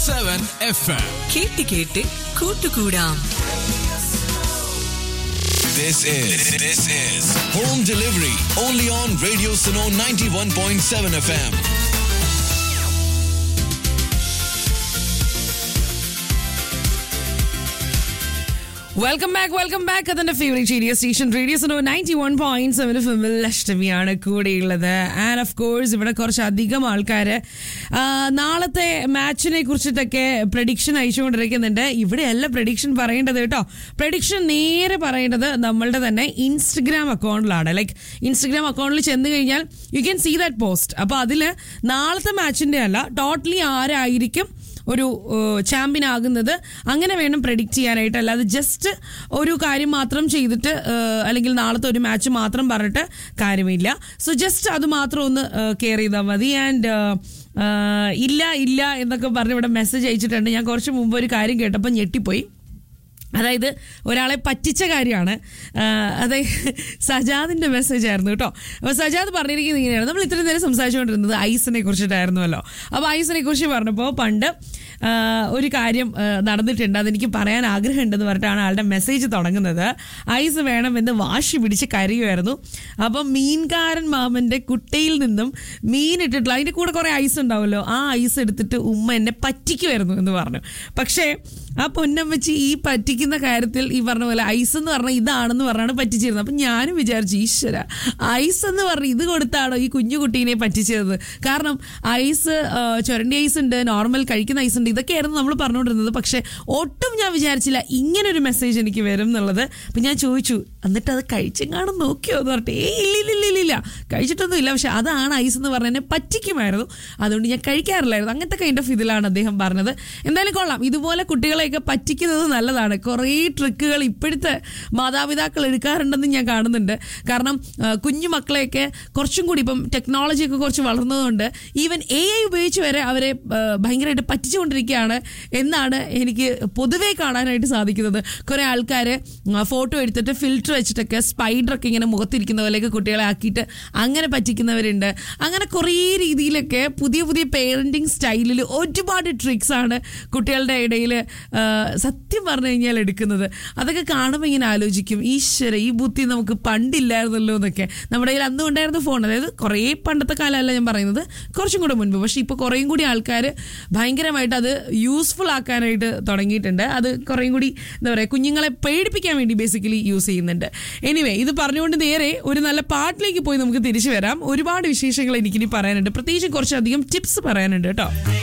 101.7 FM. കേട്ട് കേട്ട് കൂട്ടുകൂടാം This is this is home delivery only on Radio Suno 91.7 FM. Welcome back welcome back അതിന്റെ favourite radio station radio so ninety one point seven ഫിമിൽ അഷ്ടമിയാണ് കൂടെയുള്ളത് and of course ഇവിടെ കുറച്ചധികം ആൾക്കാർ നാളത്തെ മാച്ചിനെ കുറിച്ചിട്ടൊക്കെ പ്രഡിക്ഷൻ അയച്ചുകൊണ്ടിരിക്കുന്നുണ്ട് ഇവിടെയല്ല പ്രഡിക്ഷൻ പറയേണ്ടത് കേട്ടോ പ്രഡിക്ഷൻ നേരെ പറയേണ്ടത് നമ്മളുടെ തന്നെ ഇൻസ്റ്റഗ്രാം അക്കൗണ്ടിലാണ് ലൈക്ക് ഇൻസ്റ്റഗ്രാം അക്കൗണ്ടിൽ ചെന്ന് കഴിഞ്ഞാൽ you can see that post അപ്പോൾ അതിൽ നാളത്തെ മാച്ചിന്റെ അല്ല ടോട്ടലി ആരായിരിക്കും ഒരു ചാമ്പ്യൻ ആകുന്നത് അങ്ങനെ വേണം പ്രഡിക്റ്റ് ചെയ്യാനായിട്ട് അല്ലാതെ ജസ്റ്റ് ഒരു കാര്യം മാത്രം ചെയ്തിട്ട് ഏഹ്, അല്ലെങ്കിൽ നാളത്തെ ഒരു മാച്ച് മാത്രം പറഞ്ഞിട്ട് കാര്യമില്ല സോ ജസ്റ്റ് അത് മാത്രം ഒന്ന് കെയർ ചെയ്താൽ മതി ആൻഡ് ഇല്ല ഇല്ല എന്നൊക്കെ പറഞ്ഞ് ഇവിടെ മെസ്സേജ് അയച്ചിട്ടുണ്ട് ഞാൻ കുറച്ച് മുമ്പ് ഒരു കാര്യം കേട്ടപ്പോൾ ഞെട്ടിപ്പോയി അതായത് ഒരാളെ പറ്റിച്ച കാര്യമാണ് ആഹ് അതായത് സജാദിന്റെ മെസ്സേജ് ആയിരുന്നു കേട്ടോ അപ്പോൾ സജാദ് പറഞ്ഞിരിക്കുന്നത് ഇങ്ങനെയാണ് നമ്മൾ ഇത്രയും നേരം സംസാരിച്ചുകൊണ്ടിരുന്നത് ഐസിനെ കുറിച്ചിട്ടായിരുന്നുവല്ലോ അപ്പോൾ ഐസിനെ കുറിച്ച് പറഞ്ഞപ്പോൾ പണ്ട് ആഹ് ഒരു കാര്യം ആഹ് നടന്നിട്ടുണ്ട് അതെനിക്ക് പറയാൻ ആഗ്രഹമുണ്ടെന്ന് പറഞ്ഞിട്ടാണ് ആളുടെ മെസ്സേജ് തുടങ്ങുന്നത് ഐസ് വേണമെന്ന് വാശി പിടിച്ച് കരയുമായിരുന്നു അപ്പം മീൻകാരൻ മാമന്റെ കുട്ടയിൽ നിന്നും മീൻ ഇട്ടിട്ടുള്ള അതിന്റെ കൂടെ കുറെ ഐസ് ഉണ്ടാവുമല്ലോ ആ ഐസ് എടുത്തിട്ട് ഉമ്മ എന്നെ പറ്റിക്കുമായിരുന്നു എന്ന് പറഞ്ഞു പക്ഷേ ആ പൊന്നമ്മച്ചി ഈ പറ്റിക്കുന്ന കാര്യത്തിൽ ഈ പറഞ്ഞ പോലെ ഐസ് എന്ന് പറഞ്ഞാൽ ഇതാണെന്ന് പറഞ്ഞാണ് പറ്റിച്ചിരുന്നത് അപ്പം ഞാനും വിചാരിച്ചു ഈശ്വര ഐസ് എന്ന് പറഞ്ഞ് ഇത് കൊടുത്താണോ ഈ കുഞ്ഞു കുട്ടീനെ പറ്റിച്ചത് കാരണം ഐസ് ആ, ചുരണ്ടി ഐസ് ഉണ്ട് നോർമൽ കഴിക്കുന്ന ഐസ് ഉണ്ട് ഇതൊക്കെയായിരുന്നു നമ്മൾ പറഞ്ഞുകൊണ്ടിരുന്നത് പക്ഷേ ഒട്ടും ഞാൻ വിചാരിച്ചില്ല ഇങ്ങനെ ഒരു മെസ്സേജ് എനിക്ക് വരും എന്നുള്ളത് അപ്പം ഞാൻ ചോദിച്ചു എന്നിട്ട് അത് കഴിച്ചെങ്ങാനും നോക്കിയോ എന്ന് പറഞ്ഞിട്ട് ഏയ് ഇല്ല ഇല്ല ഇല്ല ഇല്ല ഇല്ല കഴിച്ചിട്ടൊന്നും ഇല്ല പക്ഷെ അതാണ് ഐസ് എന്ന് പറഞ്ഞ എന്നെ പറ്റിക്കുമായിരുന്നു അതുകൊണ്ട് ഞാൻ കഴിക്കാറില്ലായിരുന്നു അങ്ങനത്തെ കൈൻഡ് ഓഫ് ഇതിലാണ് അദ്ദേഹം പറഞ്ഞത് എന്തായാലും കൊള്ളാം ഇതുപോലെ കുട്ടികളെയൊക്കെ പറ്റിക്കുന്നത് നല്ലതാണ് കുറേ ട്രിക്കുകൾ ഇപ്പോഴത്തെ മാതാപിതാക്കൾ എടുക്കാറുണ്ടെന്ന് ഞാൻ കാണുന്നുണ്ട് കാരണം ആ, കുഞ്ഞു മക്കളെയൊക്കെ കുറച്ചും കൂടി ഇപ്പം ടെക്നോളജി ഒക്കെ കുറച്ച് വളർന്നതുകൊണ്ട് ഈവൻ എ ഐ ഉപയോഗിച്ച് വരെ അവരെ ആ, ഭയങ്കരമായിട്ട് പറ്റിച്ചുകൊണ്ടിരിക്കുകയാണ് എന്നാണ് എനിക്ക് പൊതുവേ കാണാനായിട്ട് സാധിക്കുന്നത് കുറേ ആൾക്കാർ ഫോട്ടോ എടുത്തിട്ട് ഫിൽറ്റർ വെച്ചിട്ടൊക്കെ സ്പൈഡറൊക്കെ ഇങ്ങനെ മുഖത്തിരിക്കുന്ന പോലെയൊക്കെ കുട്ടികളെ ആക്കിയിട്ട് അങ്ങനെ പറ്റിക്കുന്നവരുണ്ട് അങ്ങനെ കുറേ രീതിയിലൊക്കെ പുതിയ പുതിയ പേരൻറ്റിങ് സ്റ്റൈലിൽ ഒരുപാട് ട്രിക്സ് ആണ് കുട്ടികളുടെ ഇടയിൽ സത്യം പറഞ്ഞു കഴിഞ്ഞാൽ എടുക്കുന്നത് അതൊക്കെ കാണുമ്പോൾ ഇങ്ങനെ ആലോചിക്കും ഈശ്വര ഈ ബുദ്ധി നമുക്ക് പണ്ടില്ലായിരുന്നല്ലോ എന്നൊക്കെ നമ്മുടെ കയ്യിൽ അന്നും ഉണ്ടായിരുന്ന ഫോൺ അതായത് കുറേ പണ്ടത്തെ കാലമല്ല ഞാൻ പറയുന്നത് കുറച്ചും കൂടെ മുൻപ് പക്ഷേ ഇപ്പോൾ കുറേയും കൂടി ആൾക്കാർ ഭയങ്കരമായിട്ട് അത് യൂസ്ഫുൾ ആക്കാനായിട്ട് തുടങ്ങിയിട്ടുണ്ട് അത് കുറേയും കൂടി എന്താ പറയുക കുഞ്ഞുങ്ങളെ പേടിപ്പിക്കാൻ വേണ്ടി ബേസിക്കലി യൂസ് ചെയ്യുന്നുണ്ട് എനിവേ ഇത് പറഞ്ഞുകൊണ്ട് നേരെ ഒരു നല്ല പാട്ടിലേക്ക് പോയി നമുക്ക് തിരിച്ചു വരാം ഒരുപാട് വിശേഷങ്ങൾ എനിക്കിനി പറയാനുണ്ട് പ്രത്യേകിച്ച് കുറച്ചധികം ടിപ്സ് പറയാനുണ്ട് കേട്ടോ